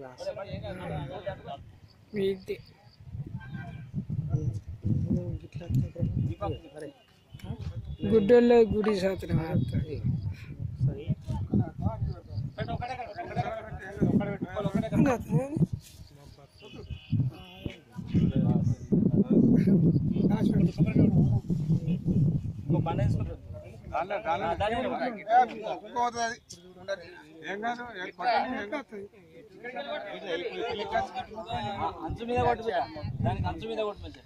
వీటి గుడ్డోళ్ళ గుడి సాత్రం అంచు మీద కొట్టు బిడ్డ. దానికి అంచు మీద కొట్టు మంచిగా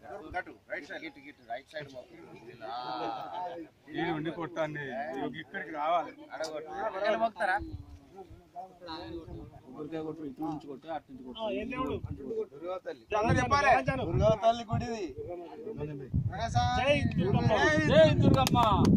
నేను ఉండి కొట్టాన్ని ఇక్కడికి రావాలి ఊరికే కొట్టు ఇటు నుంచి కొట్టు అటు నుంచి కొట్టు తల్లి గుడిది జై దుర్గమ్మ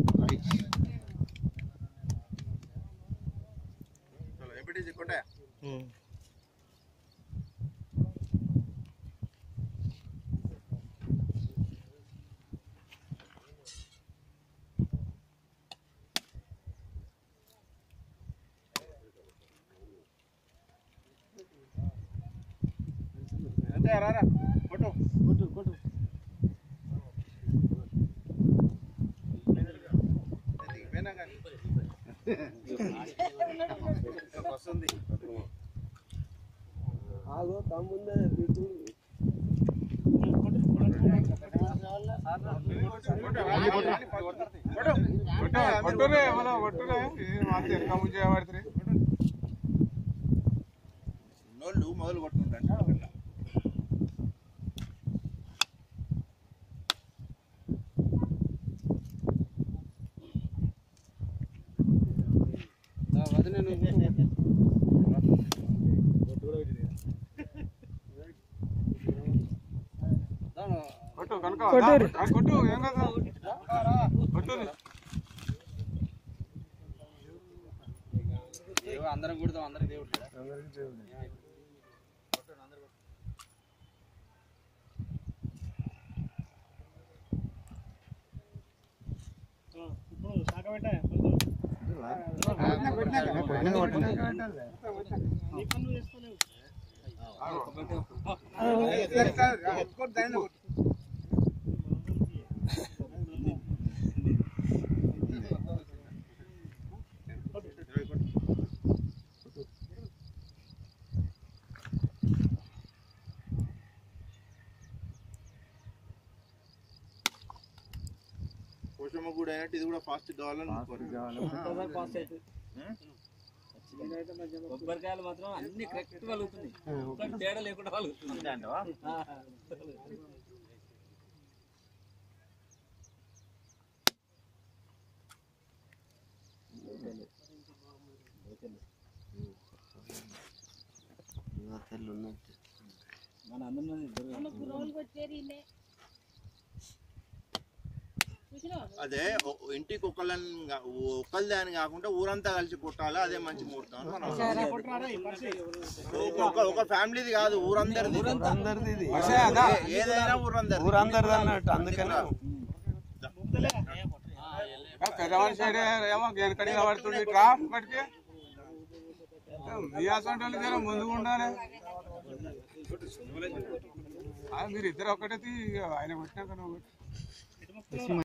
కొట్టు కొట్టు ఆగో తమ్ముందే కొట్టురే ఎవరో కొట్టురే మాకు వెనక ముంచే పడుతుంది నోళ్ళు మొదలు కొట్టుకుంటాను కొట్టు కనుక కొట్టుర్రి. కొట్టు ఏం కదా కొట్టు అందరం కొడతాం అందరికి దేవుడు పోషమ్మ కూడా అయినట్టు ఇది కూడా ఫాస్ట్ కావాలని పాస్ అవుతుంది కొబ్బరికాయలు మాత్రం అన్ని కరెక్ట్ వలుగుతుంది ఒక్కటి తేడా లేకుండా వలుగుతుంది ఆ. మన అందరినీ దుర్గా అదే ఒ- ఇంటికి ఒకళ్ళని గా- ఒకళ్ళదే అని కాకుండా ఊరంతా కలిసి కొట్టాలి అదే మంచి ముహూర్తం అని మనం ఒక- ఒక- ఒక ఫ్యామిలీది కాదు ఊరందరిది అందరిది ఏ- ఏదైనా ఊరందరిది ఊరందరిది అన్నట్టు అందుకనే పెద్దవాడి సైడ్ ఏమో వెనకడి పడుతుంది రా ఇప్పటికి మీ అసంటి వాళ్ళు జర ముందుకు ఉండాలి ఆ, మీరు ఇద్దరు ఒక్కటే తీ, ఆయన కొట్టినాక నువ్వు కొట్టు.